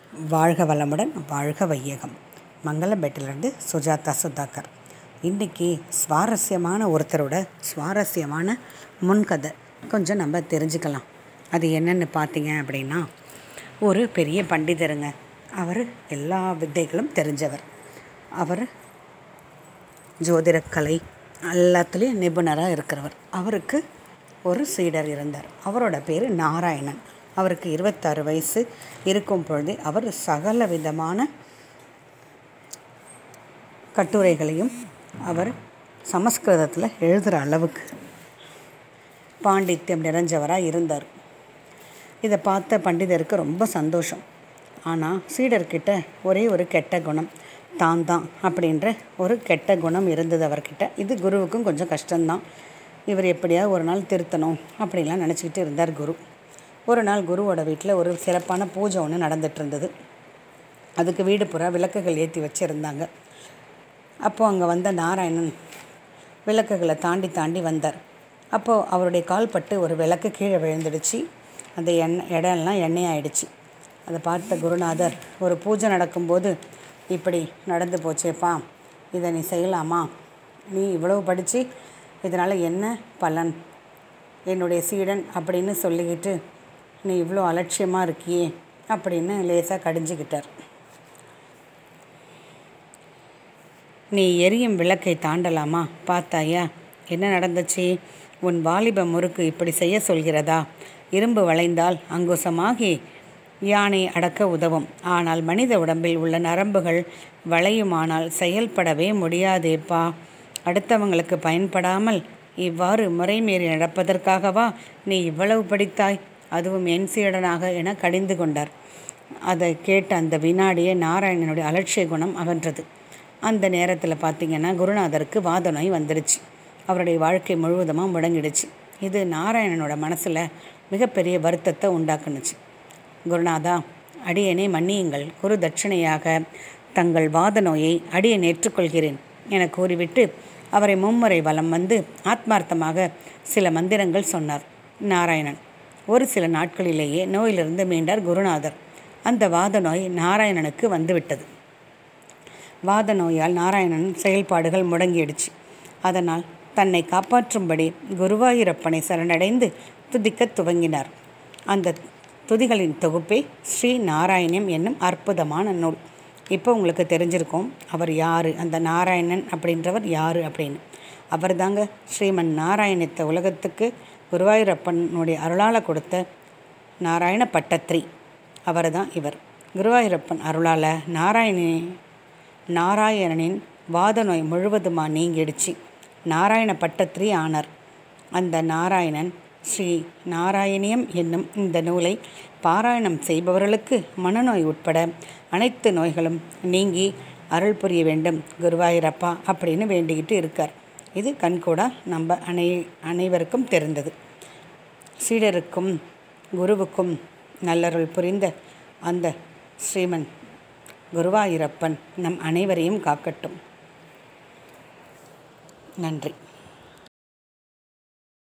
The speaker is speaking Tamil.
வாழ்க வளமுடன் வாழ்க வையகம் மங்களம்பேட்டிலிருந்து சுஜாதா சுதாகர் இன்றைக்கி சுவாரஸ்யமான ஒருத்தரோட சுவாரஸ்யமான முன்கதை கொஞ்சம் நம்ம தெரிஞ்சுக்கலாம் அது என்னென்னு பார்த்தீங்க அப்படின்னா ஒரு பெரிய பண்டிதருங்க அவர் எல்லா வித்தைகளும் தெரிஞ்சவர் அவர் ஜோதிடக்கலை எல்லாத்துலேயும் நிபுணராக இருக்கிறவர் அவருக்கு ஒரு சீடர் இருந்தார் அவரோட பேர் நாராயணன் அவருக்கு இருபத்தாறு வயசு இருக்கும் பொழுது அவர் சகல விதமான கட்டுரைகளையும் அவர் சமஸ்கிருதத்தில் எழுதுகிற அளவுக்கு பாண்டித்யம் நிறைஞ்சவராக இருந்தார் இதை பார்த்த பண்டிதருக்கு ரொம்ப சந்தோஷம் ஆனால் சீடர்கிட்ட ஒரே ஒரு கெட்ட குணம் தான் தான் அப்படின்ற ஒரு கெட்ட குணம் இருந்தது அவர்கிட்ட இது குருவுக்கும் கொஞ்சம் கஷ்டம்தான் இவர் எப்படியாவது ஒரு நாள் திருத்தணும் அப்படின்லாம் நினச்சிக்கிட்டு இருந்தார் குரு ஒரு நாள் குருவோட வீட்டில் ஒரு சிறப்பான பூஜை ஒன்று நடந்துட்டு இருந்தது அதுக்கு வீடு புறா விளக்குகள் ஏற்றி வச்சுருந்தாங்க அப்போது அங்கே வந்த நாராயணன் விளக்குகளை தாண்டி தாண்டி வந்தார் அப்போது அவருடைய கால் பட்டு ஒரு விளக்கு கீழே விழுந்துடுச்சு அந்த எண்ணெய் இடம்லாம் எண்ணெய் ஆயிடுச்சு அதை பார்த்த குருநாதர் ஒரு பூஜை நடக்கும்போது இப்படி நடந்து போச்சேப்பா இதை நீ செய்யலாமா நீ இவ்வளவு படித்து இதனால் என்ன பலன் என்னுடைய சீடன் அப்படின்னு சொல்லிக்கிட்டு நீ இவ்வளோ அலட்சியமாக இருக்கியே அப்படின்னு லேசாக கடிஞ்சிக்கிட்டார் நீ எரியும் விளக்கை தாண்டலாமா பார்த்தாயா என்ன நடந்துச்சு உன் வாலிப முறுக்கு இப்படி செய்ய சொல்கிறதா இரும்பு வளைந்தால் அங்குசமாகி யானை அடக்க உதவும் ஆனால் மனித உடம்பில் உள்ள நரம்புகள் வளையுமானால் செயல்படவே முடியாதேப்பா அடுத்தவங்களுக்கு பயன்படாமல் இவ்வாறு முறைமீறி நடப்பதற்காகவா நீ இவ்வளவு படித்தாய் அதுவும் என் சீடனாக என கடிந்து கொண்டார் அதை கேட்ட அந்த வினாடியே நாராயணனுடைய அலட்சிய குணம் அகன்றது அந்த நேரத்தில் பார்த்திங்கன்னா குருநாதருக்கு வாத நோய் வந்துடுச்சு அவருடைய வாழ்க்கை முழுவதுமாக முடங்கிடுச்சு இது நாராயணனோட மனசில் மிகப்பெரிய வருத்தத்தை உண்டாக்குனுச்சு குருநாதா அடியனை மன்னியுங்கள் குரு தட்சிணையாக தங்கள் வாத நோயை அடியன் ஏற்றுக்கொள்கிறேன் என கூறிவிட்டு அவரை மும்முறை வலம் வந்து ஆத்மார்த்தமாக சில மந்திரங்கள் சொன்னார் நாராயணன் ஒரு சில நாட்களிலேயே நோயிலிருந்து மீண்டார் குருநாதர் அந்த வாத நோய் நாராயணனுக்கு வந்துவிட்டது வாத நோயால் நாராயணன் செயல்பாடுகள் முடங்கிடுச்சு அதனால் தன்னை காப்பாற்றும்படி குருவாயூரப்பனை சரணடைந்து துதிக்க துவங்கினார் அந்த துதிகளின் தொகுப்பே ஸ்ரீ நாராயணியம் என்னும் அற்புதமான நூல் இப்போ உங்களுக்கு தெரிஞ்சிருக்கும் அவர் யார் அந்த நாராயணன் அப்படின்றவர் யார் அப்படின்னு அவர் தாங்க ஸ்ரீமன் நாராயணத்தை உலகத்துக்கு குருவாயூரப்பனுடைய அருளால் கொடுத்த நாராயண பட்டத்ரி அவர் தான் இவர் குருவாயூரப்பன் அருளால் நாராயணி நாராயணனின் வாத நோய் முழுவதுமாக நீங்கிடுச்சு நாராயண பட்டத்ரி ஆனார் அந்த நாராயணன் ஸ்ரீ நாராயணியம் என்னும் இந்த நூலை பாராயணம் செய்பவர்களுக்கு மனநோய் உட்பட அனைத்து நோய்களும் நீங்கி அருள் புரிய வேண்டும் குருவாயூரப்பா அப்படின்னு வேண்டிக்கிட்டு இருக்கார் இது கண்கூடா நம்ம அனை அனைவருக்கும் தெரிந்தது சீடருக்கும் குருவுக்கும் நல்லருள் புரிந்த அந்த ஸ்ரீமன் குருவாயூரப்பன் நம் அனைவரையும் காக்கட்டும் நன்றி